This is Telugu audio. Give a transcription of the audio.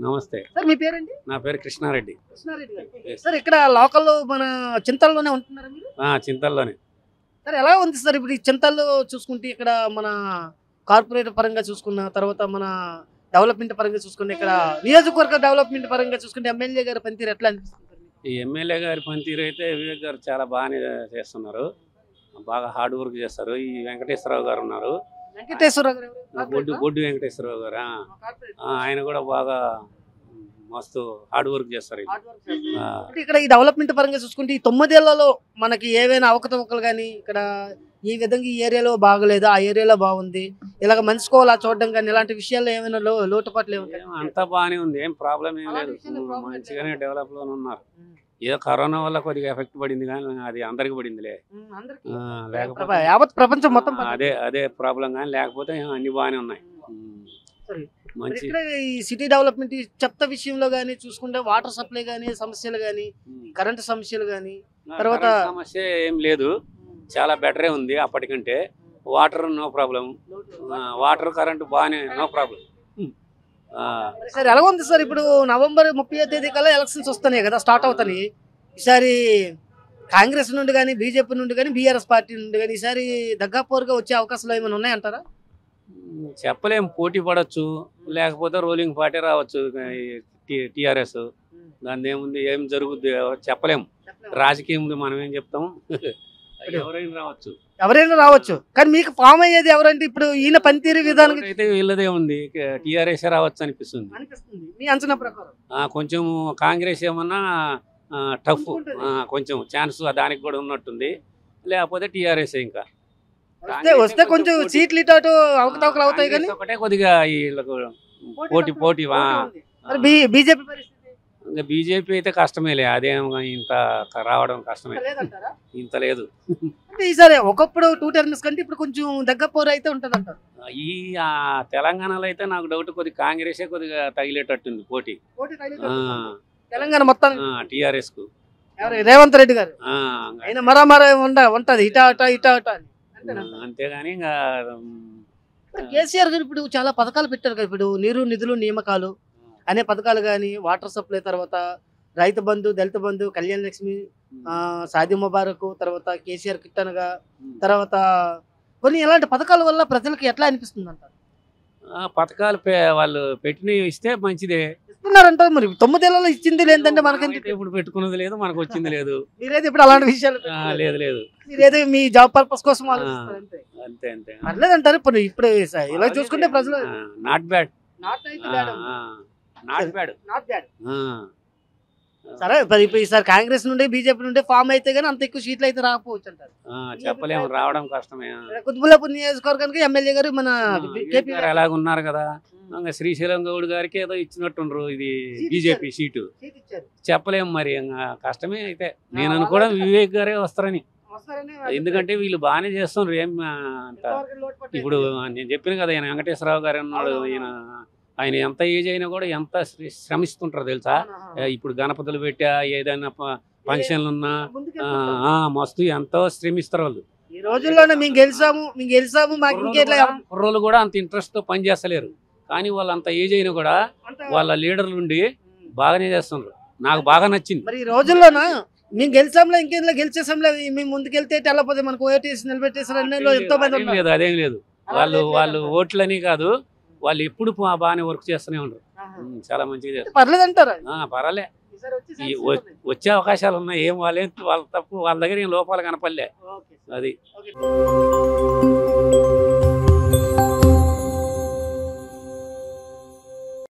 నమస్తే సార్ మీ పేరండి నా పేరు కృష్ణారెడ్డి కృష్ణారెడ్డి గారు Yes. సార్ ఇక్కడ లోకల్ మన చింతల్లోనే ఉంటున్నారా మీరు ఆ, చింతల్లోనే సార్ ఎలా ఉంది సార్ ఇప్పుడు ఈ చింతల్లో చూసుకుంటే ఇక్కడ మన కార్పొరేట్ పరంగా చూసుకున్న తర్వాత మన డెవలప్మెంట్ పరంగా చూసుకుంటే ఇక్కడ నియోజకవర్గ డెవలప్మెంట్ పరంగా చూసుకుంటే ఎమ్మెల్యే గారి పనితీరు ఎట్లా అనిపిస్తుంది సార్ మీకు? ఈ ఎమ్మెల్యే గారి పనితీరు అయితే వివేక్ గారు చాలా బాగానే చేస్తున్నారు బాగా హార్డ్ వర్క్ చేస్తారు ఈ వెంకటేశ్వరరావు గారు ఉన్నారు వెంకటేశ్వరరావు గారు ఎవరు? బొడ్డు కార్పొరేటా? బొడ్డు వెంకటేశ్వరరావు గారు ఆ, కార్పొరేట్. ఆ, ఆయన కూడా బాగా మస్తు హార్డ్ వర్క్ చేస్తారు హార్డ్ వర్క్ చేస్తారు. ఆ, అంటే ఇక్కడ ఈ డెవలప్మెంట్ పరంగా చూసుకుంటే ఈ తొమ్మిదేళ్లలో మనకి ఏవైనా అవకతవకలు కానీ ఇక్కడ ఈ విధంగా ఈ ఏరియాలో బాగలేదు ఆ ఏరియాలో బాగుంది ఇలాగ మనిషికోవాలా చూడడం కానీ ఇలాంటి విషయాల్లో ఏమైనా లో లోటుపాట్లు ఏముంటాయి ఏం అంతా బాగానే ఉంది ఏం ప్రాబ్లం ఏం అలాంటి లేదు విషయంలో problem మంచిగానే లేదు. డెవలప్ లోనే ఉన్నారు ఏదో కరోనా వల్ల కొద్దిగా ఎఫెక్ట్ పడింది కానీ అది అందరికి పడిందిలే ఉమ్, అందరికీ. ఆ, లేకపోతే ప్రప- యావత్ ప్రపంచం మొత్తం ఆ, అదే అదే ప్రాబ్లం కానీ లేకపోతే ఏం అన్ని బాగానే ఉన్నాయి ఉమ్. సరే. మరి మంచి ఇక్కడ ఈ సిటీ డెవలప్మెంట్ ఈ చెత్త విషయంలో కానీ చూసుకుంటే వాటర్ సప్లై కానీ సమస్యలు కానీ ఉమ్. కరెంట్ సమస్యలు కానీ ఆ, తర్వాత- కరెంట్ సమస్య ఏం లేదు చాలా బెటరే ఉంది అప్పటికంటే water no problem water current బాగానే నో ప్రాబ్లం సార్ ఎలా ఉంది సార్ ఇప్పుడు నవంబర్ ముప్పై తేదీ కల్లా ఎలక్షన్స్ వస్తున్నాయి కదా స్టార్ట్ అవుతాయి ఈసారి కాంగ్రెస్ నుండి కానీ బీజేపీ నుండి కానీ బీఆర్ఎస్ పార్టీ నుండి కానీ ఈసారి దగ్గాపోరుగా వచ్చే అవకాశాలు ఏమైనా ఉన్నాయంటారా చెప్పలేం పోటీ పడవచ్చు లేకపోతే రోలింగ్ పార్టీ రావచ్చు టిఆర్ఎస్ దాని ఏముంది ఏం జరుగుద్ది చెప్పలేం రాజకీయం ఉంది మనం ఏం చెప్తాం ఎవరైనా రావచ్చు ఎవరైనా రావచ్చు కానీ మీకు ఫామ్ అయ్యేది ఎవరంటే ఇప్పుడు ఈయన పనితీరు విధానం అయితే వీళ్ళదే ఉంది టిఆర్ఎస్ రావచ్చు అనిపిస్తుంది అనిపిస్తుంది మీ అంచనా ప్రకారం ఆ, కొంచెం కాంగ్రెస్ ఏమన్నా టఫ్ కొంచెం ఛాన్స్ దానికి కూడా ఉన్నట్టుంది లేకపోతే టీఆర్ఎస్ ఇంకా వస్తే వస్తే కొంచెం సీట్లు ఇటు అటు అవకతవకలు అవుతాయి కానీ కాంగ్రెస్ ఒకటే కొద్దిగా వీళ్ళకు పోటీ పోటీ ఆ. ఉంది. మరి బీ- బీజేపీ పరిస్థితి ఇంకా బీజేపీ అయితే కష్టమేలే అదేం ఇంత రావడం కష్టమే లేదంటారా ఇంత లేదు అంటే ఈసారి ఒకప్పుడు టూ టర్మ్స్ కంటే ఇప్పుడు కొంచెం దగ్గర పోరు అయితే ఉంటది అంటారు ఈ ఆ, తెలంగాణలో అయితే నాకు డౌట్ కొద్దిగా కాంగ్రెసే కొద్దిగా తగిలేటట్టుంది పోటీ తెలంగాణ మొత్తం టిఆర్ఎస్ కు ఎవరు రేవంత్ రెడ్డి గారు ఆ, ఆయన మరా మరా ఉండ ఉంటది ఇటా అటా ఇటా అటా అని అంతేనా? అంతేగాని ఇంకా ఇప్పుడు కేసీఆర్ గారు ఇప్పుడు చాలా పథకాలు పెట్టారు కదా ఇప్పుడు నీరు నిధులు నియామకాలు అనే పథకాలు కానీ వాటర్ సప్లై తర్వాత రైతు బంధు దళిత బంధు కళ్యాణ లక్ష్మి ఆ, సాది ముబారక్ తర్వాత కేసీఆర్ కిట్ అనగా తర్వాత కొన్ని ఇలాంటి పథకాల వల్ల ప్రజలకు ఎట్లా అనిపిస్తుంది అంటారు ఆ, పథకాలు పె- వాళ్ళు పెట్టినవి ఇస్తే మంచిదే ఇస్తున్నారంటారు మరి తొమ్మిదేళ్లలో ఇచ్చింది లేదంటే మనకంటే మనకైతే ఇప్పుడు పెట్టుకున్నది లేదు మనకు వచ్చింది లేదు మీరైతే ఇప్పుడు అలాంటి విషయాలు ఆ, లేదు లేదు మీరైతే మీ జాబ్ పర్పస్ కోసం ఆలోచిస్తారు అంతే అంతే అంతే పర్లేదంటారు ఇప్పుడు ఇప్పుడు ఇలా చూసుకుంటే ప్రజలు నాట్ బ్యాడ్ నాట్ అయితే bad. Not bad Not bad. సరే మరి ఇప్పుడు ఈసారి కాంగ్రెస్ నుండి బీజేపీ నుండి ఫామ్ అయితే గానీ అంత ఎక్కువ సీట్లు అయితే రాకపోవచ్చు అంటారు చెప్పలేము రావడం కష్టమే కుతుబుల్లాపూర్ నియోజకవర్గానికి ఎమ్మెల్యే గారు మన కేపీ గారు ఎలాగ ఉన్నారు కదా ఇంకా శ్రీశైలం గౌడ్ గారికి ఏదో ఇచ్చినట్టుండ్రు ఇది సీట్ బీజేపీ సీటు సీట్ ఇచ్చారు చెప్పలేము మరి ఇంకా కష్టమే అయితే నేను అనుకోవడం వివేక్ గారే వస్తారని వస్తారని ఎందుకంటే వీళ్ళు బాగానే చేస్తున్నారు ఏం ఆ, అంత ఇంతవరకు లోటు పట్టలేదు. ఇప్పుడు నేను చెప్పిన కదా ఈయన వెంకటేశ్వరరావు గారు ఉన్నాడు అవును, ఈయన ఆయన ఎంత ఏజ్ అయినా కూడా ఎంత శ్ర- శ్రమిస్తుంటారు తెలుసా ఆహా. ఏ, ఇప్పుడు గణపతులు పెట్టా ఏదైనా ఫ- ఫంక్షన్లు ఉన్నా ముందుకు ఆ, వెళ్తుంటారు. ఆ, మస్తు ఎంతో శ్రమిస్తారు వాళ్ళు ఈ రోజుల్లోనే మేము గెలిచాము మేము గెలిచాము మాకు కుర్రోళ్ళు ఇంకెట్లా కూడా- కుర్రోళ్ళు కూడా అంత ఇంట్రెస్ట్ తో పని చేస్తలేరు కానీ వాళ్ళు అంత ఏజ్ అయినా కూడా అంత- వాళ్ళ లీడర్లు ఉండి బాగానే చేస్తున్నారు నాకు బాగా నచ్చింది మరి ఈ రోజుల్లోన మేము గెలిచాంలే ఇంకేం గెలిచేసాంలే మేము ముందుకెళ్తే తెల్లపోతే మనకు ఓటేసి నిలబెట్టేసారు అన్నలో ఎంతో మంది అదేం ఉన్నారు లేదు అదేం లేదు అలా వాళ్ళు లేదు వాళ్ళు అంటారు. ఓట్లని కాదు వాళ్ళు ఎప్పుడు బా- బాగానే వర్క్ చేస్తూనే ఉంటారు ఆహా. ఉమ్, చాలా మంచిగా చేస్తారు పర్లేదు అంటారా ఆ, పర్వాలే ఈసారి వచ్చి ఈ success వ- అవుతుంది. వచ్చే అవకాశాలు ఉన్నాయి ఏం వాళ్ళే వాళ్ళ తప్పు వాళ్ళ దగ్గర ఏం లోపాలు కనపడలే ఓకే అది ఓకే